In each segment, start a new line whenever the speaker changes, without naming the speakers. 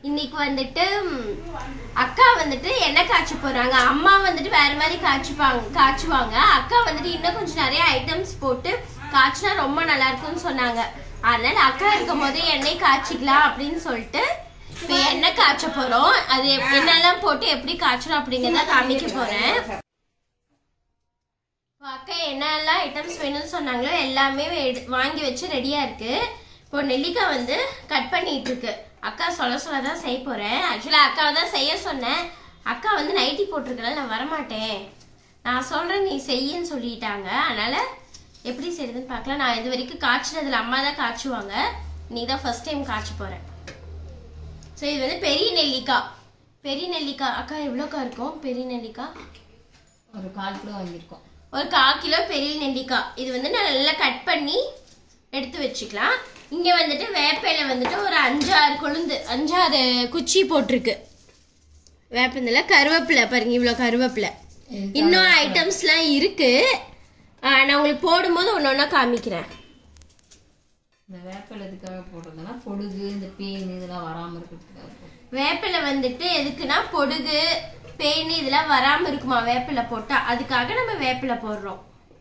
இன்னைக்கு வந்துட்டு ம், அக்கா வந்துட்டு எண்ணெய் காய்ச்ச போறாங்க அம்மா வந்துட்டு வேற மாதிரி காய்ச்சிப்பாங்க காய்ச்சுவாங்க அக்கா வந்துட்டு இன்னும் கொஞ்சம் நிறைய ஐட்டம்ஸ் போட்டு காய்ச்சினா ரொம்ப நல்லா இருக்கும்னு சொன்னாங்க அதனால அக்கா இருக்கும் போது எண்ணெய் காய்ச்சிக்கலாம் அப்படின்னு சொல்லிட்டு இப்போ எண்ணெய் காய்ச்ச போறோம் அது எப்- என்னெல்லாம் போட்டு எப்படி காய்ச்சணும் அப்படிங்கறத காமிக்க போறேன் இப்போ அக்கா என்னெல்லாம் ஐட்டம்ஸ் வேணும்னு சொன்னாங்களோ எல்லாமே எடு- வாங்கி வச்சு ரெடியா இருக்கு இப்போ நெல்லிக்காய் வந்து கட் பண்ணிட்டு இருக்கு அக்கா சொல்ல சொல்ல தான் செய்ய போறேன் ஆக்சுவலா அக்காவை தான் செய்ய சொன்னேன் அக்கா வந்து நைட்டி போட்டிருக்கனால நான் வரமாட்டேன் நான் சொல்றேன் நீ செய்யின்னு சொல்லிட்டாங்க அதனால எப்படி செய்யுதுன்னு பார்க்கலாம் நான் இது வரைக்கும் காய்ச்சினதுல அம்மா தான் காய்ச்சுவாங்க நீ தான் ஃபர்ஸ்ட் டைம் காய்ச்ச போறேன் ஸோ இது வந்து பெரிய நெல்லிக்காய் பெரிய நெல்லிக்காய் அக்கா எவ்வளோக்கா இருக்கும் பெரிய நெல்லிக்காய்
ஒரு கால் கிலோ வாங்கியிருக்கோம்
ஒரு கால் கிலோ பெரிய நெல்லிக்காய் இது வந்து நான் நல்லா கட் பண்ணி எடுத்து வச்சுக்கலாம் இங்க வந்துட்டு வேப்பையில வந்துட்டு ஒரு அஞ்சாறு கொழுந்து அஞ்சாறு குச்சி போட்டிருக்கு வேப்பந்தில கருவேப்பிலை பாருங்க இவ்வளோ கருவேப்பிலை இன்னும் ஐட்டம்ஸ்லாம் இருக்கு ஆ, நான் உங்களுக்கு போடும்போது ஒன்று ஒன்றா காமிக்கிறேன்
இந்த வேப்பிலை எதுக்காக போடுறதுன்னா பொடுகு இந்த பேன் இதெல்லாம் வராமல் இருக்கிறதுக்காக போடுறோம்.
வேப்பிலை வந்துட்டு எதுக்குன்னா பொடுகு பேனு இதெல்லாம் வராம இருக்குமா வேப்பிலை போட்டா அதுக்காக நம்ம வேப்பிலை போடுறோம்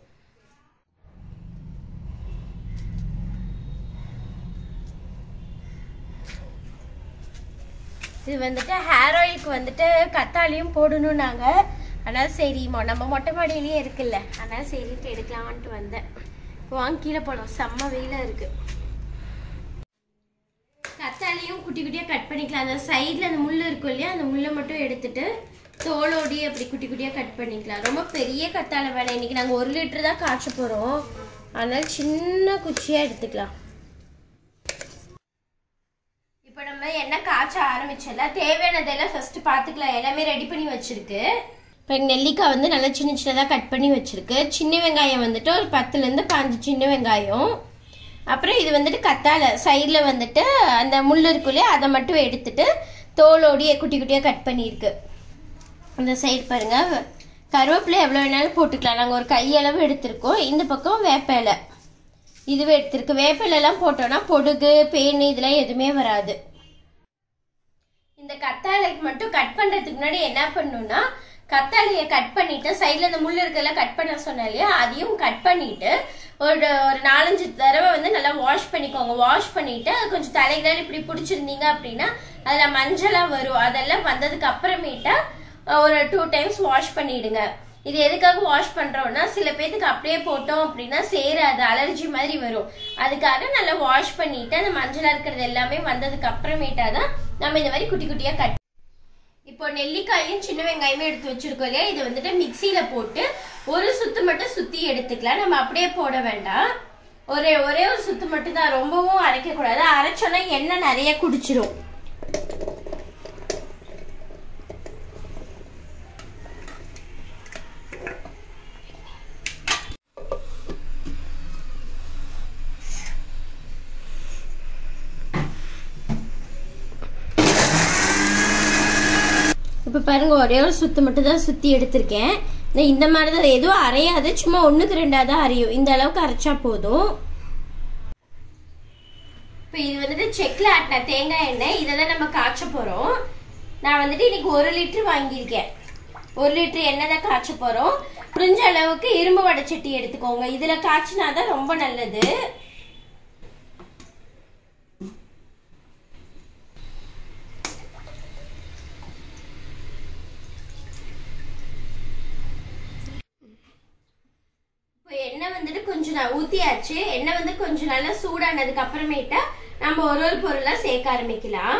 இது வந்துட்டு ஹேர் ஆயிலுக்கு வந்துட்டு கத்தாழையும் போடணும்னாங்க அதனால சரி மொ- நம்ம மொட்டை மாடியிலேயே இருக்குல்ல அதனால சரிட்டு எடுக்கலாம்ட்டு வந்தேன் இப்போ வாங்க கீழே போகலாம் செம்ம வெயிலா இருக்கு கத்தாலையும் குட்டி குட்டியாக கட் பண்ணிக்கலாம் அந்த சைடில் அந்த முள் இருக்கும் இல்லையா அந்த முள்ளை மட்டும் எடுத்துட்டு தோலோடி அப்படி குட்டி குட்டியாக கட் பண்ணிக்கலாம் ரொம்ப பெரிய கத்தாழை வேணாம் இன்னைக்கு நாங்கள் ஒரு லிட்டர் தான் காய்ச்ச போகிறோம் அதனால சின்ன குச்சியாக எடுத்துக்கலாம் இப்போ நம்ம எண்ணெய் காய்ச்ச ஆரம்பிச்சல தேவையானதெல்லாம் ஃபர்ஸ்ட் பார்த்துக்கலாம் எல்லாமே ரெடி பண்ணி வச்சிருக்கு இப்போ நெல்லிக்காய் வந்து நல்லா சின்ன சின்னதாக கட் பண்ணி வச்சிருக்கு சின்ன வெங்காயம் வந்துட்டு ஒரு பத்துலேருந்து பாஞ்சு சின்ன வெங்காயம் அப்புறம் இது வந்துட்டு கத்தாழை சைடில் வந்துட்டு அந்த முள் இருக்கும் இல்லையா அதை மட்டும் எடுத்துட்டு தோலோடிய குட்டி குட்டியாக கட் பண்ணியிருக்கு அந்த சைடு பாருங்க கருவேப்பிலை எவ்வளோ வேணாலும் போட்டுக்கலாம் நாங்கள் ஒரு கையளவு எடுத்திருக்கோம் இந்த பக்கம் வேப்ப இலை இதுவே எடுத்திருக்கு வேப்ப இலைலாம் போட்டோம்னா பொடுகு பேனு இதெல்லாம் எதுவுமே வராது இந்த கத்தாழைக்கு மட்டும் கட் பண்றதுக்கு முன்னாடி என்ன பண்ணணும்னா கத்தாழையை கட் பண்ணிட்டு சைடுல இந்த முள் இருக்கெல்லாம் கட் பண்ண சொன்னேன் இல்லையா அதையும் கட் பண்ணிட்டு ஒரு ஒரு நாலஞ்சு தடவை வந்து நல்லா வாஷ் பண்ணிக்கோங்க வாஷ் பண்ணிட்டு அது கொஞ்சம் தலைகளால் இப்படி பிடிச்சிருந்தீங்க அப்படின்னா அதுல மஞ்சளா வரும் அதெல்லாம் வந்ததுக்கு அப்புறமேட்டா அஹ், ஒரு டூ டைம்ஸ் வாஷ் பண்ணிடுங்க இது எதுக்காக வாஷ் பண்றோம்னா சில பேத்துக்கு அப்படியே போட்டோம் அப்படின்னா சேராது அலர்ஜி மாதிரி வரும் அதுக்காக நல்லா வாஷ் பண்ணிட்டு அந்த மஞ்சளா இருக்கிறது எல்லாமே வந்ததுக்கு அப்புறமேட்டா தான் நம்ம இந்த மாதிரி குட்டி குட்டியா கட் இப்போ நெல்லிக்காயும் சின்ன வெங்காயமும் எடுத்து வச்சிருக்கோம் இல்லையா இதை வந்துட்டு மிக்சியில போட்டு ஒரு சுத்து மட்டும் சுத்தி எடுத்துக்கலாம் நம்ம அப்படியே போட வேண்டாம் ஒரே ஒரே ஒரு சுத்து மட்டும் தான் ரொம்பவும் அரைக்க கூடாது அரைச்சோன்னா எண்ணெய் நிறைய குடிச்சிரும் இப்போ பாருங்க ஒரே ஒரு சுத்து மட்டும் தான் சுத்தி எடுத்திருக்கேன் இந்த- இந்த மாதிரி தான் எதுவும் அரையாது சும்மா ஒண்ணுக்கு ரெண்டா தான் அரையும் இந்த அளவுக்கு அரைச்சா போதும் இப்போ இது வந்துட்டு செக்ல ஆட்டின தேங்காய் எண்ணெய் இதை தான் நம்ம காய்ச்ச போறோம் நான் வந்துட்டு இன்னைக்கு ஒரு லிட்டர் வாங்கியிருக்கேன் ஒரு லிட்டர் எண்ணெய் தான் காய்ச்ச போறோம் முடிஞ்ச அளவுக்கு இரும்பு வடைச்சட்டி எடுத்துக்கோங்க இதுல காய்ச்சினாதான் ரொம்ப நல்லது இப்போ எண்ணெய் வந்துட்டு கொஞ்சம் நான் ஊத்தியாச்சு எண்ணெய் வந்து கொஞ்சம் நல்லா சூடானதுக்கு அப்புறமேட்டா நம்ம ஒரு ஒரு பொருளா சேர்க்க ஆரம்பிக்கலாம்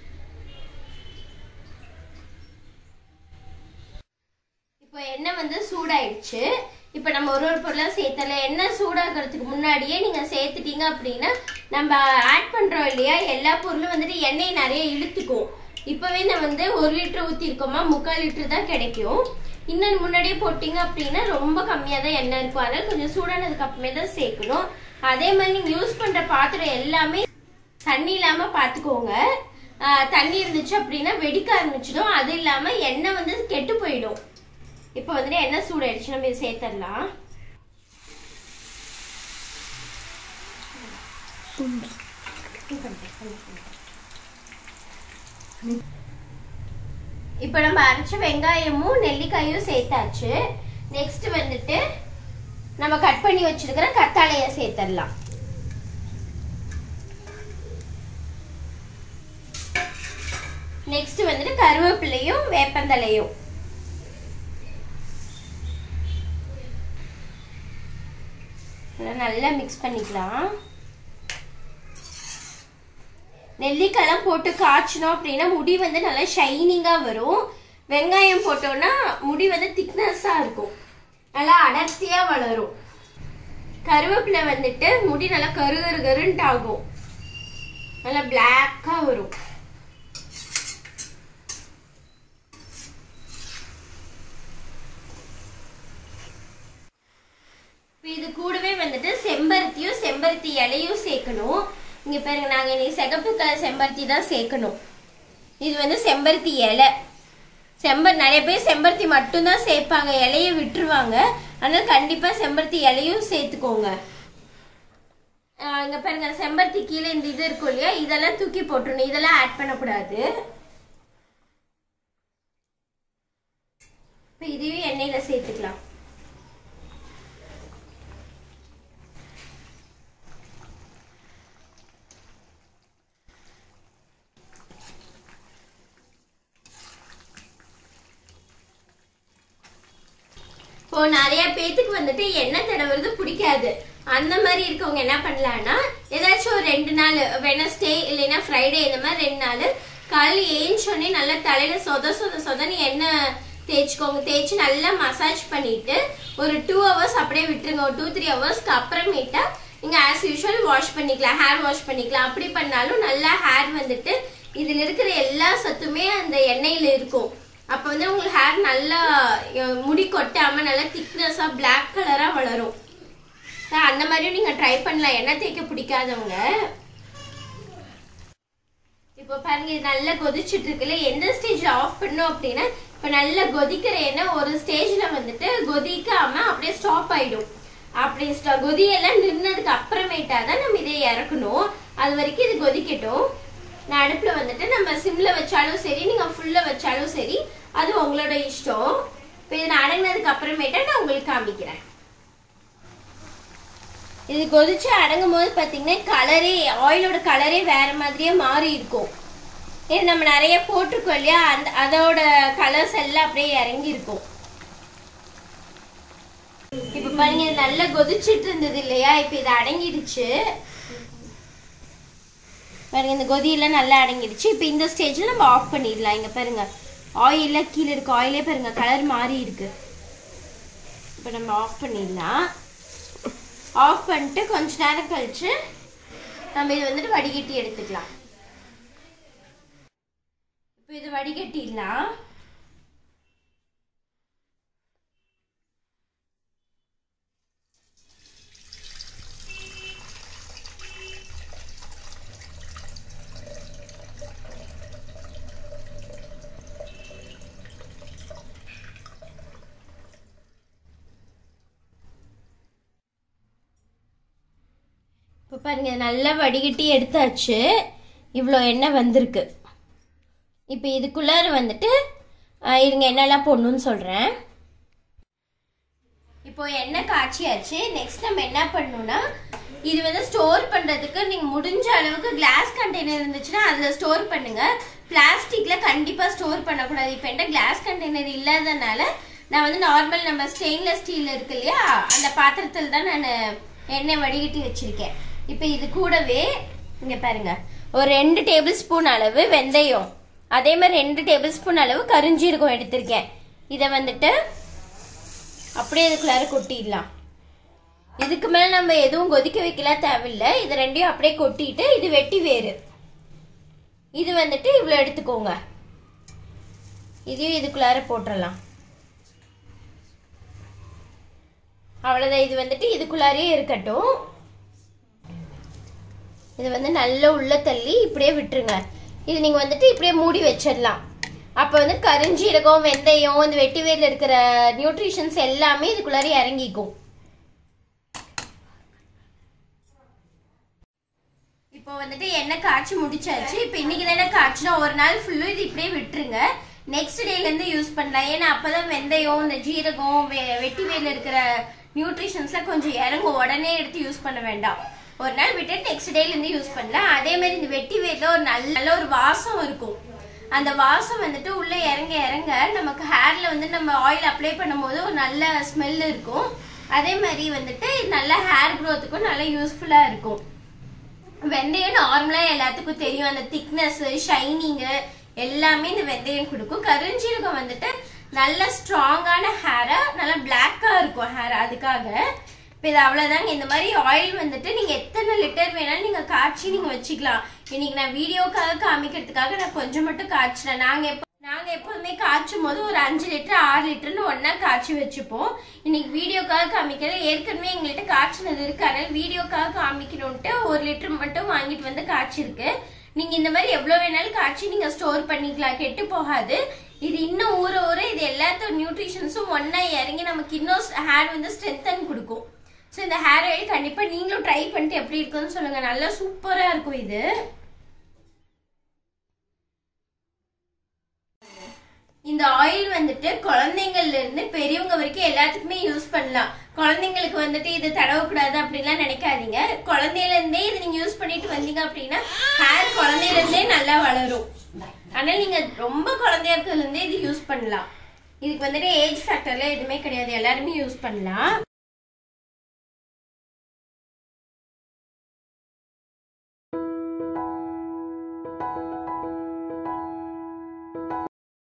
இப்போ எண்ணெய் வந்து சூடாயிடுச்சு இப்போ நம்ம ஒரு ஒரு பொருளா சேர்த்தல எண்ணெய் சூடாகிறதுக்கு முன்னாடியே நீங்க சேர்த்துட்டீங்க அப்படின்னா நம்ம ஆட் பண்றோம் இல்லையா எல்லா பொருளும் வந்துட்டு எண்ணெய் நிறைய இழுத்துக்கும் இப்பவே நான் வந்து ஒரு லிட்டர் ஊத்திருக்கோமா முக்கால் லிட்டர் தான் கிடைக்கும் இன்னும் முன்னாடியே போட்டீங்க அப்படின்னா ரொம்ப கம்மியா தான் எண்ணெய் இருக்கும் அதனால கொஞ்சம் சூடானதுக்கு அப்புறமே தான் சேர்க்கணும் அதே மாதிரி நீங்க யூஸ் பண்ற பாத்திரம் எல்லாமே தண்ணி இல்லாம பாத்துக்கோங்க ஆஹ் தண்ணி இருந்துச்சு அப்படின்னா வெடிக்க ஆரம்பிச்சிடும் அது இல்லாம எண்ணெய் வந்து கெட்டு போயிடும் இப்போ வந்துட்டு எண்ணெய் சூடாயிடுச்சு நம்ம இதை சேர்த்துடலாம் இப்போ நம்ம அரைச்ச வெங்காயமும் நெல்லிக்காயும் சேர்த்தாச்சு நெக்ஸ்ட் வந்துட்டு நம்ம கட் பண்ணி வச்சிருக்கிற கத்தாழைய சேர்த்துடலாம் நெக்ஸ்ட் வந்துட்டு கருவேப்பிலையும் வேப்பந்தலையும் இதெல்லாம் நல்லா மிக்ஸ் பண்ணிக்கலாம் நெல்லிக்காய்லாம் போட்டு காய்ச்சினோம் அப்படின்னா முடி வந்து நல்லா ஷைனிங்காக வரும் வெங்காயம் போட்டோம்னா முடி வந்து திக்னஸ்ஸாக இருக்கும் நல்லா அடர்த்தியாக வளரும் கருவேப்பிலை வந்துட்டு முடி நல்லா கரு கரு கருன்ட்டு ஆகும் நல்லா பிளாக்காக வரும் இப்ப இது கூடவே வந்துட்டு செம்பருத்தியும் செம்பருத்தி இலையும் சேர்க்கணும் இங்க பாருங்க நாங்க இன்னைக்கு சிகப்பு கலர் செம்பருத்தி தான் சேர்க்கணும் இது வந்து செம்பருத்தி இலை செம்பர் நிறைய பேர் செம்பருத்தி மட்டும்தான் சேர்ப்பாங்க இலைய விட்டுருவாங்க அதனால கண்டிப்பா செம்பருத்தி இலையும் சேர்த்துக்கோங்க ஆஹ் இங்க பாருங்க செம்பருத்தி கீழே இந்த இது இருக்கும் இல்லையா இதெல்லாம் தூக்கி போட்டுருணும் இதெல்லாம் ஆட் பண்ணக்கூடாது இப்ப இதையும் எண்ணெயில சேர்த்துக்கலாம் இப்போ நிறைய பேத்துக்கு வந்துட்டு எண்ணெய் தடவுறது பிடிக்காது அந்த மாதிரி இருக்கவங்க என்ன பண்ணலாம்னா ஏதாச்சும் ஒரு ரெண்டு நாள் வெனஸ்டே இல்லைன்னா ஃப்ரைடே இந்த மாதிரி ரெண்டு நாள் காலையில் ஏஞ்சோடனே நல்லா தலையில சொத சொத சொதன்னு எண்ணெய் தேய்ச்சிக்கோங்க தேய்ச்சி நல்லா மசாஜ் பண்ணிட்டு ஒரு டூ ஹவர்ஸ் அப்படியே விட்டுருங்க ஒரு டூ த்ரீ ஹவர்ஸ்க்கு அப்புறமேட்டா நீங்க ஆஸ் யூஷுவல் வாஷ் பண்ணிக்கலாம் ஹேர் வாஷ் பண்ணிக்கலாம் அப்படி பண்ணாலும் நல்லா ஹேர் வந்துட்டு இதுல இருக்கிற எல்லா சத்துமே அந்த எண்ணெயில இருக்கும் அப்ப வந்து உங்களுக்கு ஹேர் நல்லா அஹ், முடி கொட்டாம நல்லா திக்னஸா Black கலரா வளரும் அஹ் அந்த மாதிரியும் நீங்க ட்ரை பண்ணலாம் எண்ணெய் தேய்க்க பிடிக்காதவங்க இப்போ பாருங்க இது நல்லா கொதிச்சுட்டு இருக்குல்ல எந்த ஸ்டேஜ்ல ஆஃப் பண்ணோம் அப்படின்னா இப்போ நல்லா கொதிக்கிற எண்ணெய் ஒரு ஸ்டேஜ்ல வந்துட்டு கொதிக்காம அப்படியே ஸ்டாப் ஆயிடும் அப்படி ஸ்ட- கொதியெல்லாம் நின்னதுக்கு அப்புறமேட்டா தான் நம்ம இதை இறக்கணும் அது வரைக்கும் இது கொதிக்கட்டும் நான் அடுப்புல வந்துட்டு நம்ம சிம்ல வச்சாலும் சரி நீங்க ஃபுல்ல வச்சாலும் சரி அது உங்களோட இஷ்டம் இப்போ இது நான் அடங்கினதுக்கு அப்புறமேட்டா நான் உங்களுக்கு காமிக்கிறேன் இது கொதிச்சு அடங்கும் போது பாத்தீங்கன்னா கலரே ஆயிலோட கலரே வேற மாதிரியே மாறி இருக்கும் இது நம்ம நிறைய போட்டிருக்கோம் இல்லையா அந்த அதோட கலர்ஸ் எல்லாம் அப்படியே இறங்கி இருக்கும் இப்ப பாருங்க இது நல்லா கொதிச்சிட்டு இருந்தது இல்லையா இப்ப இது அடங்கிடுச்சு பாருங்க இந்த கொதியெல்லாம் நல்லா அடங்கிடுச்சு இப்ப இந்த ஸ்டேஜ்ல நம்ம ஆஃப் பண்ணிடலாம் இங்க பாருங்க ஆயில்ல கீழே இருக்கு ஆயிலே பாருங்க கலர் மாறி இருக்கு இப்ப நம்ம ஆஃப் பண்ணிடலாம் ஆஃப் பண்ணிட்டு கொஞ்ச நேரம் கழிச்சு நம்ம இது வந்துட்டு வடிகட்டி எடுத்துக்கலாம் இப்போ இது வடிகட்டிடலாம் இப்போ பாருங்க இது நல்லா வடிகட்டி எடுத்தாச்சு இவ்வளோ எண்ணெய் வந்திருக்கு இப்போ இதுக்குள்ளார வந்துட்டு ஆஹ், இருங்க என்னெல்லாம் போடணும்னு சொல்கிறேன் இப்போ எண்ணெய் காய்ச்சியாச்சு நெக்ஸ்ட் நம்ம என்ன பண்ணணும்னா இது வந்து ஸ்டோர் பண்றதுக்கு நீங்க முடிஞ்ச அளவுக்கு கிளாஸ் கண்டெய்னர் இருந்துச்சுன்னா அதுல ஸ்டோர் பண்ணுங்க பிளாஸ்டிக்ல கண்டிப்பா ஸ்டோர் பண்ணக்கூடாது இப்போ என்ன கிளாஸ் கண்டெய்னர் இல்லாதனால நான் வந்து நார்மல் நம்ம ஸ்டெயின்லெஸ் ஸ்டீல் இருக்கு இல்லையா அந்த பாத்திரத்தில் தான் நான் எண்ணெய் வடிகட்டி வச்சிருக்கேன் இப்போ இது கூடவே இங்க பாருங்க ஒரு ரெண்டு டேபிள் ஸ்பூன் அளவு வெந்தயம் அதே மாதிரி ரெண்டு டேபிள் ஸ்பூன் அளவு கருஞ்சீரகம் எடுத்திருக்கேன் இதை வந்துட்டு அப்படியே இதுக்குள்ளார கொட்டிடலாம் இதுக்கு மேல நம்ம எதுவும் கொதிக்க வைக்கல தேவையில்லை இது ரெண்டையும் அப்படியே கொட்டிட்டு இது வெட்டி வேறு இது வந்துட்டு இவ்வளோ எடுத்துக்கோங்க இதையும் இதுக்குள்ளார போட்டுடலாம் அவ்வளோதான் இது வந்துட்டு இதுக்குள்ளாரே இருக்கட்டும் இது வந்து நல்லா உள்ள தள்ளி இப்படியே விட்டுருங்க இது நீங்க வந்துட்டு இப்படியே மூடி வச்சிடலாம் அப்போ வந்து கருஞ்சீரகம் வெந்தயம் இந்த வெட்டி வேர்ல இருக்கிற நியூட்ரிஷன்ஸ் எல்லாமே இதுக்குள்ளார இறங்கிக்கும் இப்போ இப்போ வந்துட்டு எண்ணெய் காய்ச்சி முடிச்சாச்சு இப்போ இன்னைக்கு தானே காய்ச்சினா ஒரு நாள் ஃபுல்லும் இது இப்படியே விட்டுருங்க நெக்ஸ்ட் டேல இருந்து யூஸ் பண்ணலாம் ஏன்னா அப்பதான் வெந்தயம் இந்த ஜீரகம் வெ- வெட்டி வேல இருக்கிற நியூட்ரிஷன்ஸ்லாம் கொஞ்சம் இறங்கும் உடனே எடுத்து யூஸ் பண்ண வேண்டாம் ஒரு நாள் விட்டுட்டு நெக்ஸ்ட் டேல இருந்து யூஸ் பண்ணலாம் அதே மாதிரி இந்த வெட்டி வேர்ல ஒரு நல்ல நல்ல ஒரு வாசம் இருக்கும் அந்த வாசம் வந்துட்டு உள்ள இறங்க இறங்க நமக்கு ஹேர்ல வந்து நம்ம ஆயில் அப்ளை பண்ணும்போது ஒரு நல்ல ஸ்மெல் இருக்கும் அதே மாதிரி வந்துட்டு இது நல்ல ஹேர் க்ரோத்துக்கும் நல்ல யூஸ்ஃபுல்லா இருக்கும் வெந்தயம் நார்மலா எல்லாத்துக்கும் தெரியும் அந்த திக்னஸ் ஷைனிங்கு எல்லாமே இந்த வெந்தயம் கொடுக்கும் கருஞ்சீரகம் வந்துட்டு நல்ல ஸ்ட்ராங்கான ஹேரா நல்லா பிளாக்கா இருக்கும் ஹேர் அதுக்காக இப்போ இது அவ்வளவுதாங்க இந்த மாதிரி ஆயில் வந்துட்டு நீங்க எத்தனை லிட்டர் வேணாலும் நீங்க காய்ச்சி நீங்க வச்சுக்கலாம் இன்னைக்கு நான் வீடியோக்காக காமிக்கிறதுக்காக நான் கொஞ்சம் மட்டும் காய்ச்சினேன் நாங்க எப்போ நாங்க எப்போதுமே காய்ச்சும் போது ஒரு அஞ்சு லிட்டர் ஆறு லிட்டர்னு ஒண்ணா காய்ச்சி வச்சுப்போம் இன்னைக்கு வீடியோக்காக காமிக்கல ஏற்கனவே எங்கள்கிட்ட காய்ச்சினது இருக்கு அதனால வீடியோக்காக காமிக்கணும்ட்டு ஒரு லிட்டர் மட்டும் வாங்கிட்டு வந்து காய்ச்சிருக்கு நீங்க இந்த மாதிரி எவ்வளவு வேணாலும் காய்ச்சி நீங்க ஸ்டோர் பண்ணிக்கலாம் கெட்டு போகாது இது இன்னும் ஊற ஊற இது எல்லாத்தோட நியூட்ரிஷன்ஸும் ஒண்ணா இறங்கி நமக்கு இன்னும் ஹேர் வந்து ஸ்ட்ரென்தன் கொடுக்கும் ஸோ இந்த ஹேர் ஆயில் கண்டிப்பா நீங்களும் ட்ரை பண்ணிட்டு எப்படி இருக்குன்னு சொல்லுங்க நல்லா சூப்பரா இருக்கும் இது இந்த ஆயில் வந்துட்டு குழந்தைங்கள்ல இருந்து பெரியவங்க வரைக்கும் எல்லாத்துக்குமே யூஸ் பண்ணலாம் குழந்தைங்களுக்கு வந்துட்டு இது தடவக்கூடாது அப்படின்லாம் நினைக்காதீங்க குழந்தையில இருந்தே இது நீங்க யூஸ் பண்ணிட்டு வந்தீங்க அப்படின்னா ஹேர் குழந்தையில இருந்தே நல்லா வளரும் அதனால நீங்க ரொம்ப குழந்தையா இருக்கிறதுல இருந்தே இது யூஸ் பண்ணலாம் இதுக்கு வந்துட்டு ஏஜ் ஃபேக்டர்ல எதுவுமே கிடையாது எல்லாருமே யூஸ் பண்ணலாம்